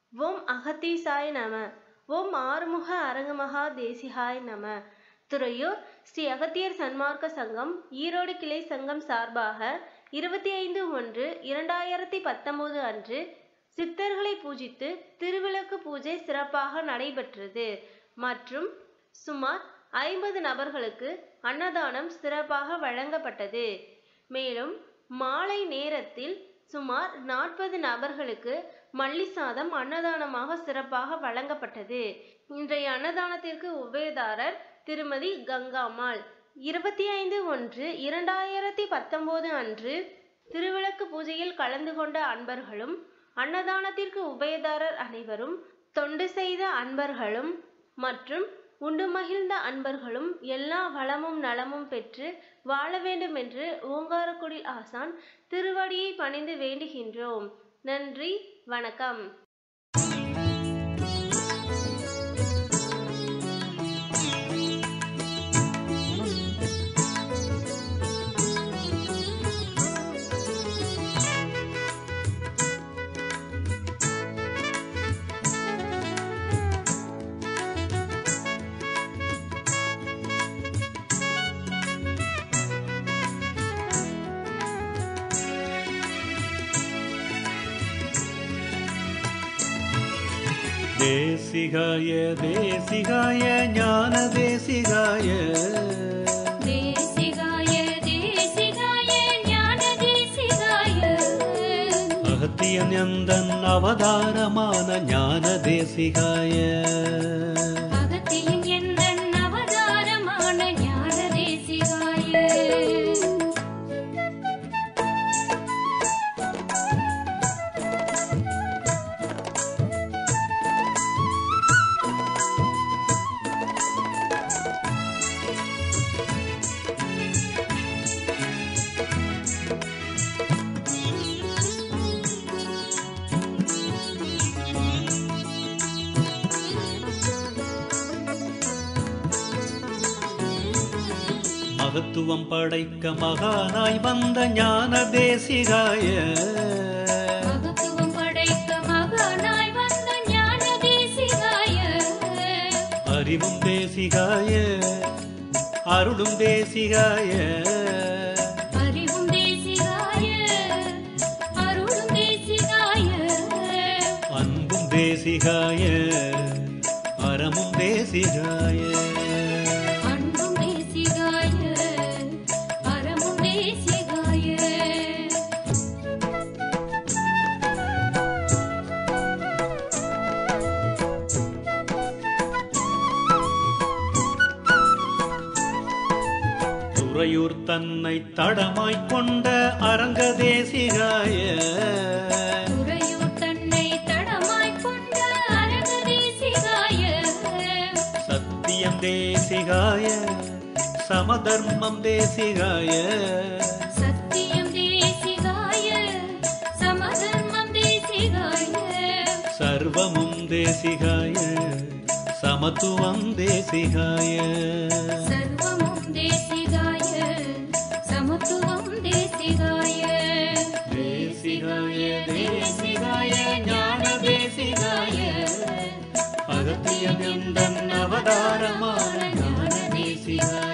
ஓம் அகத்தீசாய நம ஓம் ஆறுமுக அரங்கமகா தேசிகாய் நம துறையூர் ஸ்ரீ அகத்தியர் சன்மார்க்க சங்கம் ஈரோடு கிளை சங்கம் சார்பாக இருபத்தி ஐந்து ஒன்று இரண்டாயிரத்தி பத்தொன்பது அன்று சித்தர்களை பூஜித்து திருவிளக்கு பூஜை சிறப்பாக நடைபெற்றது மற்றும் சுமார் ஐம்பது நபர்களுக்கு அன்னதானம் சிறப்பாக வழங்கப்பட்டது மேலும் மாலை நேரத்தில் சுமார் நாற்பது நபர்களுக்கு மல்லி சாதம் அன்னதானமாக சிறப்பாக வழங்கப்பட்டது இன்றைய அன்னதானத்திற்கு உபயதாரர் திருமதி கங்காமாள் இருபத்தி ஐந்து ஒன்று இரண்டாயிரத்தி பத்தொன்பது அன்று திருவிளக்கு பூஜையில் கலந்து கொண்ட அன்பர்களும் அன்னதானத்திற்கு உபயதாரர் அனைவரும் தொண்டு செய்த அன்பர்களும் மற்றும் உண்டு மகிழ்ந்த அன்பர்களும் எல்லா வளமும் நலமும் பெற்று வாழ வேண்டும் என்று ஓங்காரக்குடி ஆசான் திருவடியை பணிந்து வேண்டுகின்றோம் நன்றி வணக்கம் தேசிகாய தேசிகாய ஞான தேசிகாய தேசிகாய தேசிகாய ஞான தேசிகாய அகத்தியன் எந்தன் அவதாரமான ஞான தேசிகாய அகத்தியின் எந்தன் அவதாரமான ஞான தேசிகாய மகத்துவம் படைக்க மகானாய் வந்த ஞான தேசிகாய மகத்துவம் படைக்க மகானாய் வந்த ஞான தேசிகாய அறிவும் தேசிகாய அருளும் தேசிகாய அறிவும் தேசிகாய அருளும் தேசிகாய அன்பும் தேசிகாய அறமும் தேசிகாய அன்பும் தேசிகாய அறமும் தேசிகாய துறையூர் தன்னை தடமாய்க் கொண்ட அரங்க தேசிகாய துறையூர் தன்னை தடமாய்க் கொண்ட அரங்க தேசிகாய சத்தியம் தேசிகாய சமதர்மம் தேசிகாய சத்தியம் தேசிகாய சமதர்மம் தேசிகாய சர்வமும் தேசிகாய சமத்துவம் தேசிகாய சர்வமும் தேசிகாய சமத்துவம் தேசிகாய தேசிகாய தேசிகாய ஞான தேசிகாய அகத்தியம் எந்தன் அவதாரமான ஞான தேசிகாய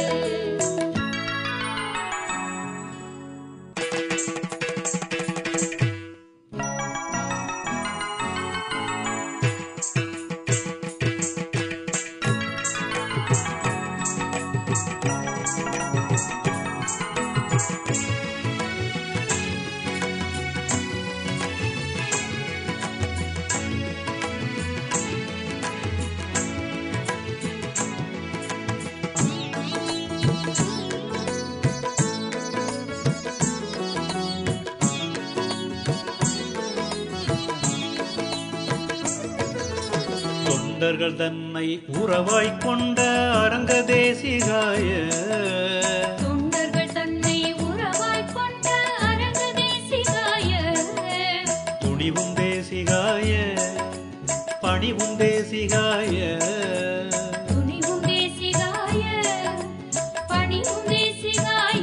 தொண்டர்கள் தன்னை உறவாய்க் கொண்ட அரங்க தேசிகாய தொண்டர்கள் தன்னை உறவாய்க் கொண்ட அரங்க தேசிகாய துணிவும் தேசிகாய பணிவும் தேசிகாய துணிவும் தேசிகாய பணிவும் தேசிகாய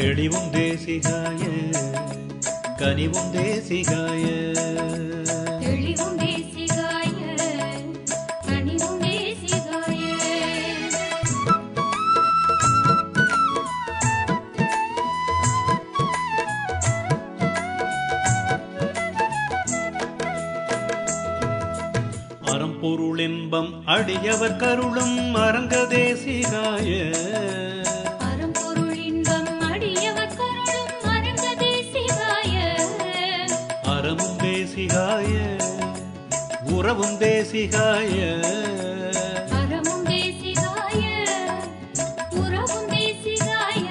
தெளிவும் தேசிகாய கனிவும் தேசிகாய தெளிவும் அரும்பொருளின்பம் அடியவர் கருளும் அரங்க தேசிகாய அரும்பொருள் இன்பம் அடியவர் கருளும் அரங்க தேசிகாய அறமும் தேசிகாய உறவும் தேசிகாய அறமும் தேசிகாய உறவும் தேசிகாய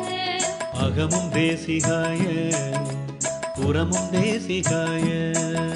அகமும் தேசிகாய புறமும் தேசிகாய